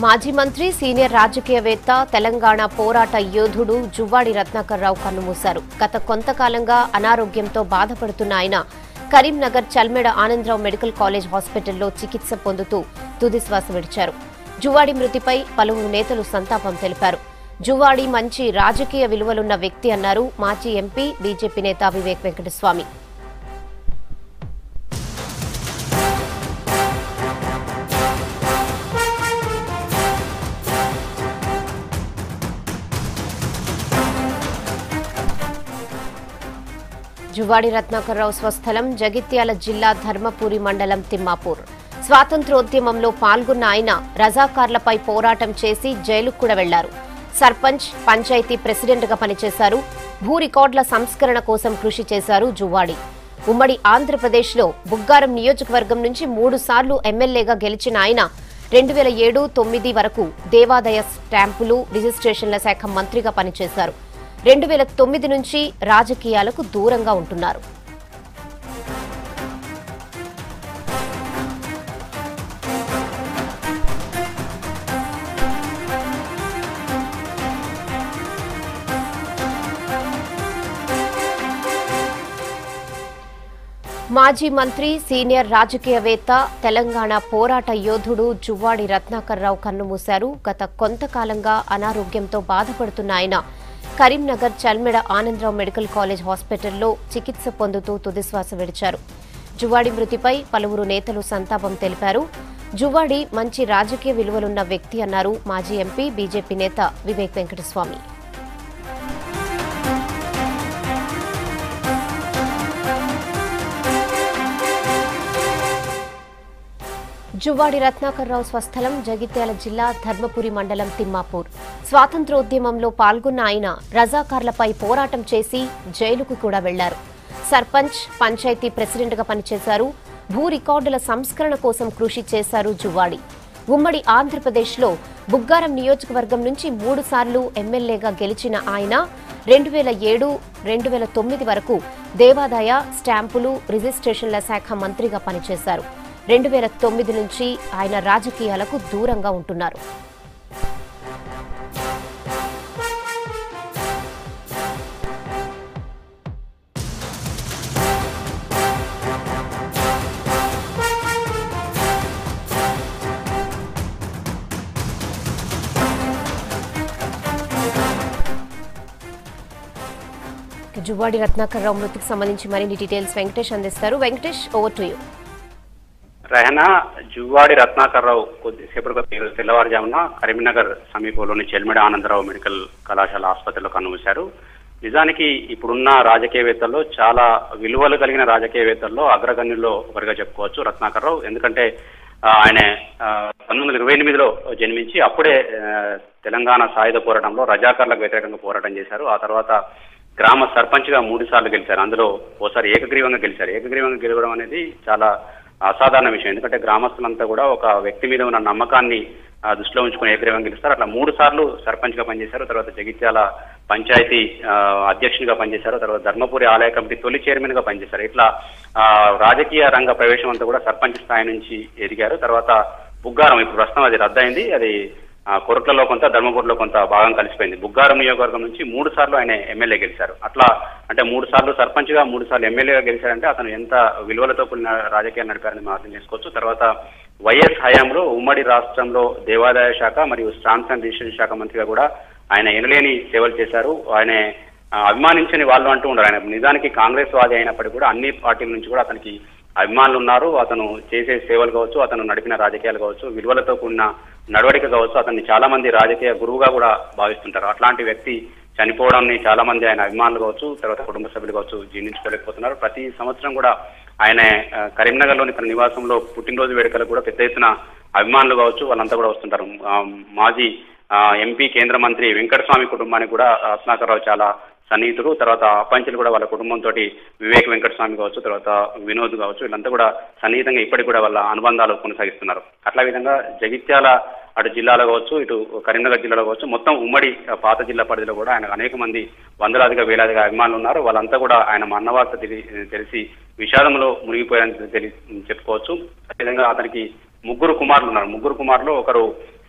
మాజీ మంత్రి సీనియర్ రాజకీయవేత్త తెలంగాణ పోరాట యోధుడు జువ్వాడి రత్నాకర్ రావు కన్నుమూశారు గత కొంతకాలంగా అనారోగ్యంతో బాధపడుతున్న ఆయన కరీంనగర్ చల్మెడ ఆనందరావు మెడికల్ కాలేజ్ హాస్పిటల్లో చికిత్స పొందుతూ తుదిశ్వాస విడిచారు జువ్వాడి మృతిపై పలువురు నేతలు సంతాపం తెలిపారు జువ్వాడి మంచి రాజకీయ విలువలున్న వ్యక్తి అన్నారు మాజీ ఎంపీ బీజేపీ నేత వివేక్ వెంకటస్వామి జువాడి రత్నాకర్రావు స్వస్థలం జగిత్యాల జిల్లా ధర్మపురి మండలం తిమ్మాపూర్ స్వాతంత్రోద్యమంలో పాల్గొన్న ఆయన రజాకార్లపై పోరాటం చేసి జైలుకు కూడా వెళ్లారు సర్పంచ్ పంచాయతీ ప్రెసిడెంట్గా పనిచేశారు భూ రికార్డుల సంస్కరణ కోసం కృషి చేశారు జువ్వాడి ఉమ్మడి ఆంధ్రప్రదేశ్లో బుగ్గారం నియోజకవర్గం నుంచి మూడు సార్లు ఎమ్మెల్యేగా గెలిచిన ఆయన రెండు వేల ఏడు తొమ్మిది వరకు దేవాదాయ స్టాంపులు రిజిస్ట్రేషన్ల శాఖ మంత్రిగా పనిచేశారు రెండు వేల తొమ్మిది నుంచి రాజకీయాలకు దూరంగా ఉంటున్నారు మాజీ మంత్రి సీనియర్ రాజకీయవేత్త తెలంగాణ పోరాట యోధుడు జువ్వాడి రత్నాకర్ రావు కన్నుమూశారు గత కొంతకాలంగా అనారోగ్యంతో బాధపడుతున్న ఆయన కరీంనగర్ చల్మెడ ఆనందరావు మెడికల్ కాలేజ్ హాస్పిటల్లో చికిత్స పొందుతూ తుదిశ్వాస విడిచారు జువ్వాడి మృతిపై పలువురు నేతలు సంతాపం తెలిపారు జువ్వాడి మంచి రాజకీయ విలువలున్న వ్యక్తి అన్నారు మాజీ ఎంపీ బీజేపీ నేత వివేక్ వెంకటస్వామి జువ్వాడి రత్నాకర్రావు స్వస్థలం జగిత్యాల జిల్లా ధర్మపురి మండలం తిమ్మాపూర్ స్వాతంత్రోద్యమంలో పాల్గొన్న ఆయన రజాకార్లపై పోరాటం చేసి జైలుకు కూడా వెళ్లారు సర్పంచ్ పంచాయతీ ప్రెసిడెంట్గా పనిచేశారు భూ రికార్డుల సంస్కరణ కోసం కృషి చేశారు జువ్వాడి ఉమ్మడి ఆంధ్రప్రదేశ్లో బుగ్గారం నియోజకవర్గం నుంచి మూడు సార్లు ఎమ్మెల్యేగా గెలిచిన ఆయన రెండు వేల ఏడు రెండు వేల తొమ్మిది వరకు దేవాదాయ స్టాంపులు రిజిస్ట్రేషన్ల శాఖ మంత్రిగా పనిచేశారు రెండు వేల తొమ్మిది నుంచి ఆయన రాజకీయాలకు దూరంగా ఉంటున్నారు జువ్వాడి రత్నాకర్రావు మృతికి సంబంధించి మరిన్ని డీటెయిల్స్ వెంకటేష్ అందిస్తారు వెంకటేష్ ఓవర్ టు యూ రహనా జువ్వాడి రత్నాకర్రావు కొద్దిసేపటి క్రితం తెల్లవారుజామున కరీంనగర్ సమీపంలోని చెల్మిడ ఆనందరావు మెడికల్ కళాశాల ఆసుపత్రిలో కన్నుమూశారు నిజానికి ఇప్పుడున్న రాజకీయవేత్తల్లో చాలా విలువలు కలిగిన రాజకీయవేత్తల్లో అగ్రగణ్యుల్లో ఒకరిగా చెప్పుకోవచ్చు రత్నాకర్రావు ఎందుకంటే ఆ, ఆయన ఆ, పంతొమ్మిది వందల ఇరవై ఎనిమిదిలో జన్మించి అప్పుడే ఆ, తెలంగాణ సాయుధ పోరాటంలో రజాకర్లకు వ్యతిరేకంగా పోరాటం చేశారు ఆ తర్వాత గ్రామ సర్పంచ్ గా మూడు సార్లు గెలిచారు అందులో ఓసారి ఏకగ్రీవంగా గెలిచారు ఏకగ్రీవంగా గెలవడం అనేది చాలా అసాధారణ విషయం ఎందుకంటే గ్రామస్తులంతా కూడా ఒక వ్యక్తి మీద ఉన్న నమ్మకాన్ని ఆ, దృష్టిలో ఉంచుకుని ఏకగ్రీవంగా గెలుస్తారు అట్లా మూడు సార్లు సర్పంచ్ గా పనిచేశారు తర్వాత జగిత్యాల పంచాయతీ ఆ, అధ్యక్షునిగా పనిచేశారు తర్వాత ధర్మపురి ఆలయ కమిటీ తొలి చైర్మన్ గా పనిచేశారు ఇట్లా ఆ, రాజకీయ రంగ ప్రవేశం అంతా కూడా సర్పంచ్ స్థాయి నుంచి ఎదిగారు తర్వాత బుగ్గారం ఇప్పుడు ప్రస్తుతం అది రద్దయింది అది ఆ, కొరట్లలో కొంత ధర్మపురిలో కొంత భాగం కలిసిపోయింది బుగ్గారం నియోజకవర్గం నుంచి మూడు సార్లు ఆయన ఎమ్మెల్యే గెలిచారు అట్లా అంటే మూడు సార్లు సర్పంచ్ గా మూడు సార్లు ఎమ్మెల్యేగా గెలిచారంటే అతను ఎంత విలువలతో కూడిన రాజకీయాలు నడిపారని మనం అర్థం చేసుకోవచ్చు తర్వాత వైఎస్ హయాంలో ఉమ్మడి రాష్ట్రంలో దేవాదాయ శాఖ మరియు స్టాంప్స్ అండ్ రిజిస్ట్రేషన్ శాఖ మంత్రిగా కూడా ఆయన ఎనలేని సేవలు చేశారు ఆయన ఆ, అభిమానించని వాళ్ళు అంటూ ఉన్నారు ఆయన నిజానికి కాంగ్రెస్ వాది అయినప్పటికీ కూడా అన్ని పార్టీల నుంచి కూడా అతనికి అభిమానులు ఉన్నారు అతను చేసే సేవలు కావచ్చు అతను నడిపిన రాజకీయాలు కావచ్చు విలువలతో కూడిన నడవడిక కావచ్చు అతన్ని చాలా మంది రాజకీయ గురువుగా కూడా భావిస్తుంటారు అట్లాంటి వ్యక్తి చనిపోవడాన్ని చాలా మంది ఆయన అభిమానులు కావచ్చు తర్వాత కుటుంబ సభ్యులు కావచ్చు జీర్ణించుకోలేకపోతున్నారు ప్రతి సంవత్సరం కూడా ఆయన ఆ, కరీంనగర్లోని తన నివాసంలో పుట్టినరోజు వేడుకలకు కూడా పెద్ద ఎత్తున అభిమానులు కావచ్చు వాళ్ళంతా కూడా వస్తుంటారు ఆ, మాజీ ఆ, ఎంపీ కేంద్ర మంత్రి వెంకటస్వామి కుటుంబానికి కూడా రత్నాకర్రావు చాలా సన్నిహితుడు తర్వాత పంచులు కూడా వాళ్ళ కుటుంబంతో వివేక్ వెంకటస్వామి కావచ్చు తర్వాత వినోద్ కావచ్చు వీళ్ళంతా కూడా సన్నిహితంగా ఇప్పటికి కూడా వాళ్ళ అనుబంధాలు కొనసాగిస్తున్నారు అట్లా విధంగా జగిత్యాల అటు జిల్లాలో కావచ్చు ఇటు కరీంనగర్ జిల్లాలో కావచ్చు మొత్తం ఉమ్మడి ఆ, పాత జిల్లా పరిధిలో కూడా ఆయన అనేక మంది వందలాదిగా వేలాదిగా అభిమానులు ఉన్నారు వాళ్ళంతా కూడా ఆయన మన్నవార్త తెలి తెలిసి విషాదంలో మునిగిపోయారని తెలి చెప్పుకోవచ్చు అదేవిధంగా అతనికి ముగ్గురు కుమారులు ఉన్నారు ముగ్గురు కుమారులు ఒకరు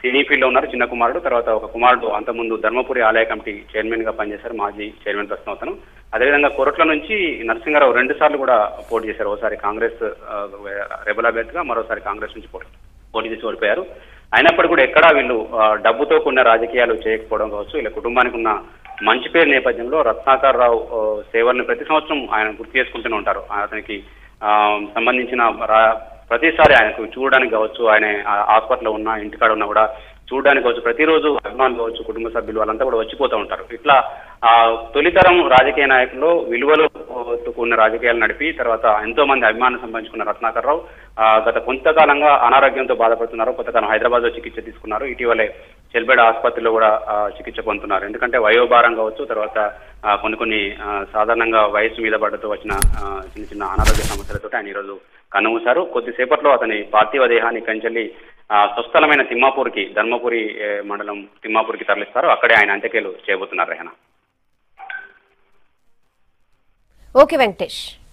సినీ ఫీల్డ్ లో ఉన్నారు చిన్న కుమారుడు తర్వాత ఒక కుమారుడు అంతకుముందు ధర్మపురి ఆలయ కమిటీ చైర్మన్ గా పనిచేశారు మాజీ చైర్మన్ ప్రస్తుతం అతను అదేవిధంగా కొరట్ల నుంచి నరసింహారావు రెండు సార్లు కూడా పోటీ చేశారు ఒకసారి కాంగ్రెస్ ఆ, రెబల్ అభ్యర్థిగా మరోసారి కాంగ్రెస్ నుంచి పోటీ పోటీ చేసి ఓడిపోయారు అయినప్పటికీ కూడా ఎక్కడా వీళ్ళు ఆ, డబ్బుతో కూడిన రాజకీయాలు చేయకపోవడం కావచ్చు ఇలా కుటుంబానికి ఉన్న మంచి పేరు నేపథ్యంలో రత్నాకర్ రావు ఆ, సేవలను ప్రతి సంవత్సరం ఆయన గుర్తు చేసుకుంటూనే ఉంటారు అతనికి ఆ, సంబంధించిన రా- ప్రతిసారి ఆయనకు చూడడానికి కావచ్చు ఆయన ఆ హాస్పిటల్లో ఉన్న ఇంటికాడ ఉన్నా కూడా చూడడానికి కావచ్చు ప్రతిరోజు అభిమానులు కావచ్చు కుటుంబ సభ్యులు వాళ్ళంతా కూడా వచ్చిపోతూ ఉంటారు ఇట్లా ఆ తొలితరం రాజకీయ నాయకులు విలువలు కూడిన రాజకీయాలు నడిపి తర్వాత ఎంతో మంది అభిమానం సంపాదించుకున్న రత్నాకర్ రావు ఆ, గత కొంతకాలంగా అనారోగ్యంతో బాధపడుతున్నారు కొంతకాలం హైదరాబాద్ లో చికిత్స తీసుకున్నారు ఇటీవలే చెల్బేడ ఆసుపత్రిలో కూడా ఆ, చికిత్స పొందుతున్నారు ఎందుకంటే వయోభారం కావచ్చు తర్వాత ఆ, కొన్ని కొన్ని ఆ, సాధారణంగా వయసు మీద పడ్డతో వచ్చిన ఆ, చిన్న చిన్న అనారోగ్య సమస్యలతో ఆయన ఈరోజు కన్నుమూశారు కొద్దిసేపట్లో అతని పార్థివ దేహాన్ని కంచెల్లి ఆ, స్వస్థలమైన తిమ్మాపూర్కి ధర్మపురి ఏ, మండలం తిమ్మాపూర్కి తరలిస్తారు అక్కడే ఆయన అంత్యక్రియలు చేయబోతున్నారు రెహనా ఓకే వెంకటేష్